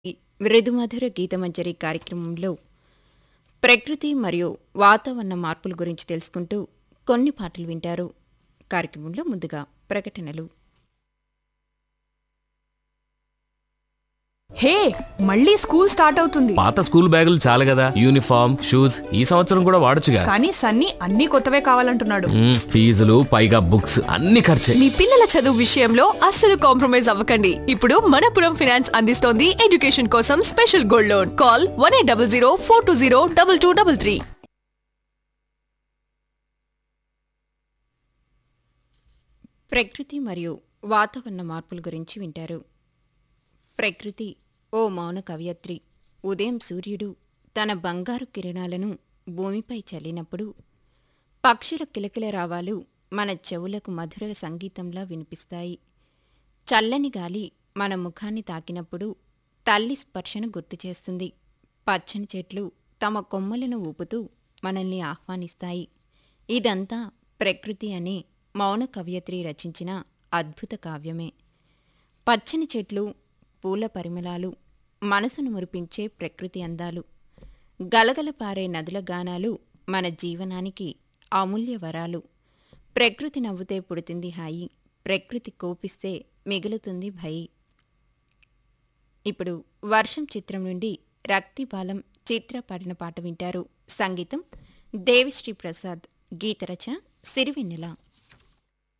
మృదుమధుర గీతమంజరి కార్యక్రమంలో ప్రకృతి మరియు వాతావరణ మార్పుల గురించి తెలుసుకుంటూ కొన్ని పాటలు వింటారు కార్యక్రమంలో ముందుగా ప్రకటనలు హే మళ్ళీ స్కూల్ స్టార్ట్ అవుతుంది పాత స్కూల్ బ్యాగులు చాలు కదా యూనిఫామ్ షూస్ ఈ సంవత్సరం కూడా వాడొచ్చుగా కానీ సన్నీ అన్ని కొత్తవే కావాలంటున్నాడు మ్మ్, ఫీజులు పైగా బుక్స్ అన్ని ఖర్చే మీ పిల్లల చదువు విషయంలో అస్సలు కాంప్రమైజ్ అవ్వకండి ఇప్పుడు మనపురం ఫైనాన్స్ అందిస్తోంది ఎడ్యుకేషన్ కోసం special gold loan call one eight double zero four two zero double two double three ప్రకృతి మరియు వాతావరణ మార్పుల గురించి వింటారు ప్రకృతి ఓ మౌన కవయత్రి ఉదయం సూర్యుడు తన బంగారు కిరణాలను భూమిపై చల్లినప్పుడు పక్షుల కిలకిల రావాలు మన చెవులకు మధుర సంగీతంలా వినిపిస్తాయి చల్లని గాలి మన ముఖాన్ని తాకినప్పుడు తల్లి స్పర్శను గుర్తు చేస్తుంది పచ్చని చెట్లు తమ కొమ్మలను ఊపుతూ మనల్ని ఆహ్వానిస్తాయి ఇదంతా ప్రకృతి అనే మౌన కవయత్రి రచించిన అద్భుత కావ్యమే పచ్చని చెట్లు పూల పరిమళాలు మనసును మురిపించే ప్రకృతి అందాలు గలగల పారే నదుల గానాలు మన జీవనానికి అమూల్య వరాలు ప్రకృతి నవ్వుతే పుడుతుంది హాయి ప్రకృతి కోపిస్తే మిగులుతుంది భయి ఇప్పుడు వర్షం చిత్రం నుండి రక్తిబాలం చిత్ర పాడిన పాట వింటారు సంగీతం దేవిశ్రీ ప్రసాద్ గీతరచన సిరివెన్నెల